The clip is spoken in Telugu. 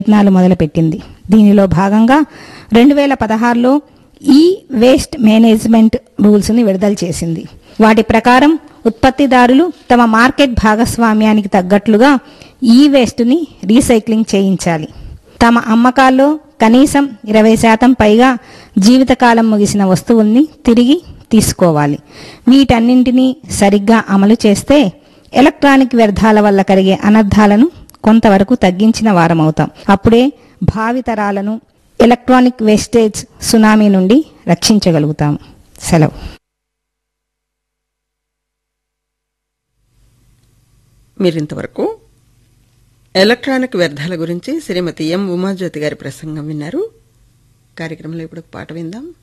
ప్రయత్నాలు మొదలుపెట్టింది దీనిలో భాగంగా రెండు వేల పదహారులో ఈ వేస్ట్ మేనేజ్మెంట్ రూల్స్ని విడుదల చేసింది వాటి ప్రకారం ఉత్పత్తిదారులు తమ మార్కెట్ భాగస్వామ్యానికి తగ్గట్లుగా ఈ వేస్ట్ని రీసైక్లింగ్ చేయించాలి తమ అమ్మకాల్లో కనీసం ఇరవై శాతం పైగా జీవితకాలం ముగిసిన వస్తువుల్ని తిరిగి తీసుకోవాలి వీటన్నింటినీ సరిగ్గా అమలు చేస్తే ఎలక్ట్రానిక్ వ్యర్థాల వల్ల కలిగే అనర్థాలను కొంతవరకు తగ్గించిన వారమవుతాం అప్పుడే భావితరాలను ఎలక్ట్రానిక్ వేస్టేజ్ సునామీ నుండి రక్షించగలుగుతాం సెలవు మీరింతవరకు ఎలక్ట్రానిక్ వ్యర్థాల గురించి శ్రీమతి ఎం ఉమాజ్యోతి గారి ప్రసంగం విన్నారు కార్యక్రమంలో ఇప్పుడు ఒక పాట విందాం